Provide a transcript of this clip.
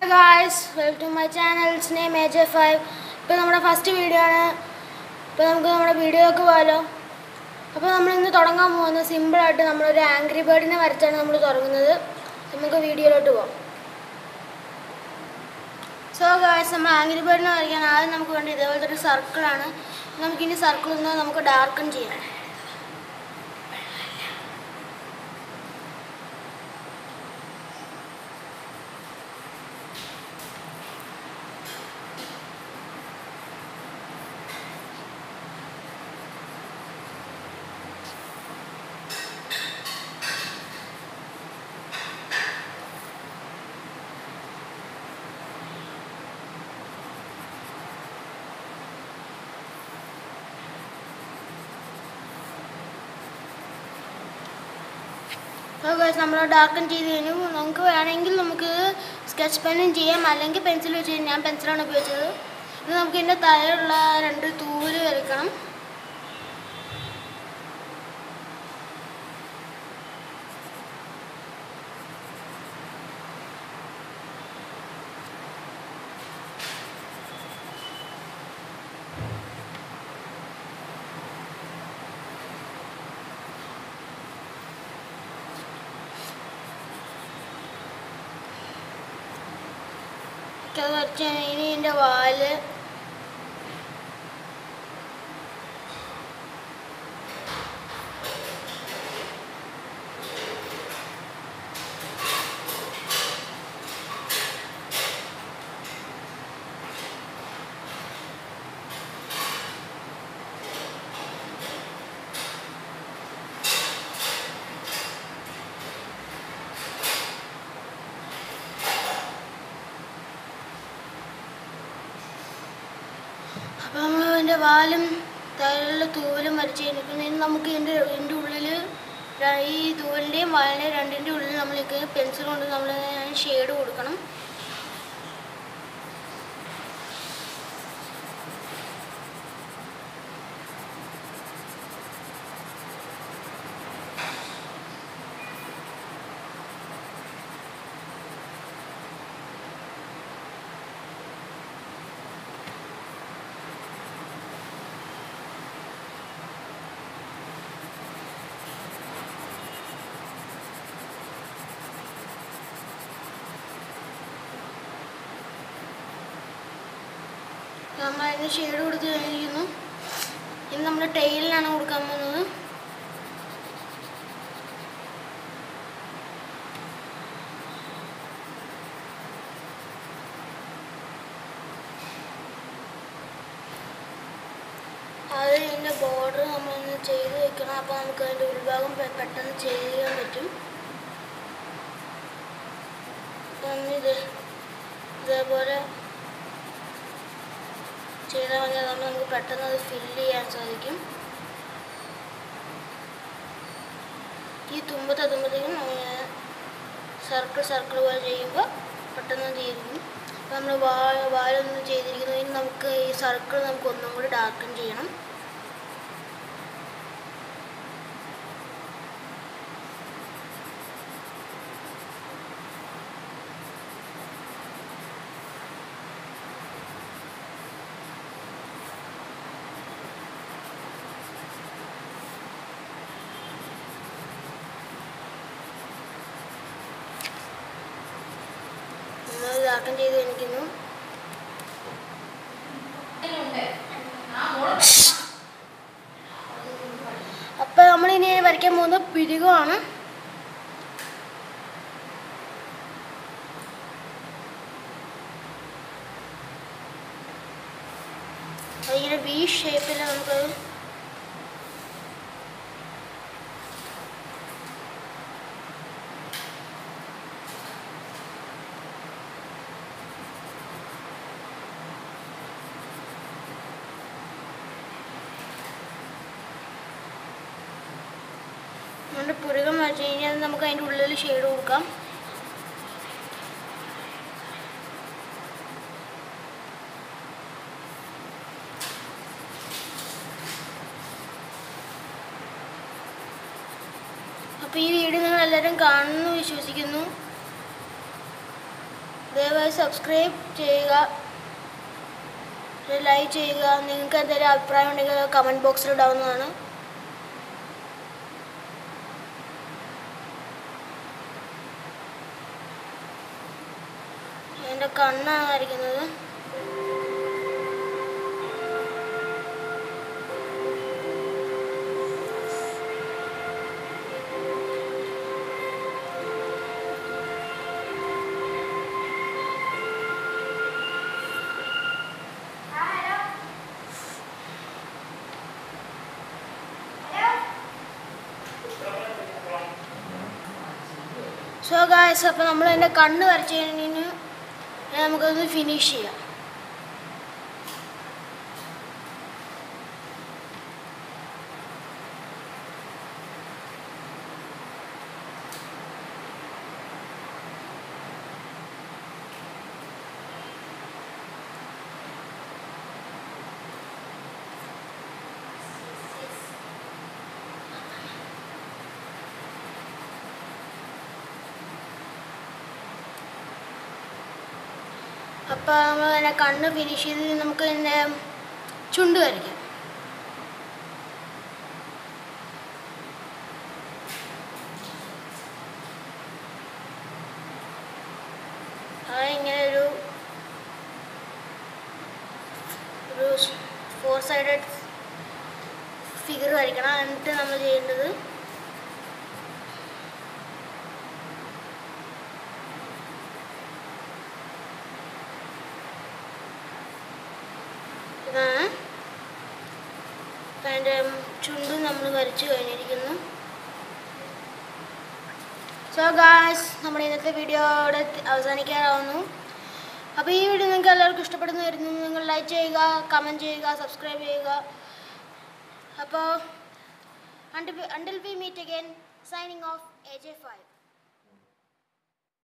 guys welcome to my channels name A J five ഇപ്പോൾ നമ്മുടെ first video ആണ് ഇപ്പോൾ നമുക്ക് നമ്മുടെ വീഡിയോക്ക് പോകാലോ അപ്പോൾ നമ്മൾ ഇന്ന് തുടങ്ങാൻ പോകുന്നത് സിമ്പിളായിട്ട് നമ്മളൊരു ആംഗ്രി ബേർഡിനെ വരച്ചാണ് നമ്മൾ തുടങ്ങുന്നത് നമുക്ക് വീഡിയോയിലോട്ട് പോകാം സോ ഗായ്സ് നമ്മൾ ആംഗ്രി ബേർഡിനെ വരയ്ക്കാൻ ആദ്യം നമുക്ക് വേണ്ടി ഇതേപോലത്തെ ഒരു സർക്കിളാണ് നമുക്കിനി സർക്കിൾ നിന്ന് നമുക്ക് ഡാർക്കൺ ചെയ്യാം നമ്മൾ ഡാർക്കൺ ചെയ്ത് കഴിഞ്ഞു നമുക്ക് വേണമെങ്കിൽ നമുക്ക് സ്കെച്ച് പെന്നും ചെയ്യാം അല്ലെങ്കിൽ പെൻസിൽ വെച്ച് ചെയ്യാം ഞാൻ പെൻസിലാണ് ഉപയോഗിച്ചത് ഇത് നമുക്ക് ഇതിൻ്റെ തലയുള്ള രണ്ട് തൂല് വരയ്ക്കണം അത് വരച്ച് ഇനി ഇതിൻ്റെ വാല് അപ്പം നമ്മൾ ഇതിൻ്റെ വാലും തലയിലുള്ള തൂവലും വരച്ച് കഴിഞ്ഞിട്ട് ഇനി നമുക്ക് ഇതിൻ്റെ ഇതിൻ്റെ ഉള്ളിൽ ഈ തൂവലിൻ്റെയും വാലിൻ്റെയും രണ്ടിൻ്റെ ഉള്ളിൽ നമ്മൾക്ക് പെൻസിൽ കൊണ്ട് നമ്മൾ ഷെയ്ഡ് കൊടുക്കണം നമ്മൾ അതിന് ഷെയ്ഡ് കൊടുത്ത് കഴിഞ്ഞിരിക്കുന്നു ഇനി നമ്മൾ ടെയിലിനാണ് കൊടുക്കാൻ പോകുന്നത് അത് ഇതിൻ്റെ ബോർഡർ നമ്മളൊന്ന് ചെയ്ത് വെക്കണം അപ്പോൾ നമുക്ക് അതിൻ്റെ ഉൾഭാഗം പെ- പെട്ടെന്ന് ചെയ്യാൻ പറ്റും അപ്പം ഇത് ഇതേപോലെ ചെയ്താൽ മതി അതുകൊണ്ട് നമുക്ക് പെട്ടെന്ന് അത് ഫില്ല് ചെയ്യാൻ സാധിക്കും ഈ തുമ്പത്ത് എത്തുമ്പോഴത്തേക്കും സർക്കിൾ സർക്കിൾ പോലെ ചെയ്യുമ്പോൾ പെട്ടെന്ന് ചെയ്തിരിക്കും അപ്പോൾ നമ്മൾ വാ വാലൊന്നും ചെയ്തിരിക്കുന്നു ഇനി നമുക്ക് ഈ സർക്കിൾ നമുക്ക് ഒന്നും കൂടി ഡാർക്കൺ ചെയ്യണം നമ്മൾ ഡാർക്കൺ ചെയ്ത് കഴിഞ്ഞിരിക്കുന്നു അപ്പോൾ നമ്മളിനി വരയ്ക്കാൻ പോകുന്നത് പിരികമാണ് അതിങ്ങനെ വി ഷേപ്പിൽ നമുക്കത് നമ്മുടെ പുരുകം വരച്ച് കഴിഞ്ഞാൽ നമുക്ക് അതിൻ്റെ ഉള്ളിൽ ഷെയ്ഡ് കൊടുക്കാം അപ്പോൾ ഈ വീഡിയോ നിങ്ങൾ എല്ലാവരും കാണുന്നു വിശ്വസിക്കുന്നു ദയവായി സബ്സ്ക്രൈബ് ചെയ്യുക ലൈക്ക് ചെയ്യുക നിങ്ങൾക്ക് എന്തെങ്കിലും അഭിപ്രായം ഉണ്ടെങ്കിൽ കമൻറ്റ് ബോക്സിൽ ഇടാവുന്നതാണ് എൻ്റെ കണ്ണാണ് വരയ്ക്കുന്നത് സോ ഗായ്സ് അപ്പോൾ നമ്മൾ എൻ്റെ കണ്ണ് വരച്ച് കഴിഞ്ഞ് നമുക്കത് ഫിനിഷ് ചെയ്യാം അപ്പോൾ നമ്മൾ അതിനെ കണ്ണ് ഫിനിഷ് ചെയ്ത് നമുക്ക് പിന്നെ ചുണ്ട് വരയ്ക്കാം അത് ഇങ്ങനെ ഒരു ഒരു ഫോർ സൈഡഡ് ഫിഗർ വരയ്ക്കണം എന്നിട്ട് നമ്മൾ ചെയ്യേണ്ടത് ഇതാണ് അപ്പം അതിൻ്റെ ചുണ്ടും നമ്മൾ വരച്ച് കഴിഞ്ഞിരിക്കുന്നു സോ ഗായ്സ് നമ്മുടെ ഇന്നത്തെ വീഡിയോ ഇവിടെ അവസാനിക്കാറാവുന്നു അപ്പോൾ ഈ വീഡിയോ നിങ്ങൾക്ക് എല്ലാവർക്കും ഇഷ്ടപ്പെടുന്നു വരുന്നു നിങ്ങൾ ലൈക്ക് ചെയ്യുക കമൻറ്റ് ചെയ്യുക സബ്സ്ക്രൈബ് ചെയ്യുക അപ്പോൾ until we meet again signing off A J five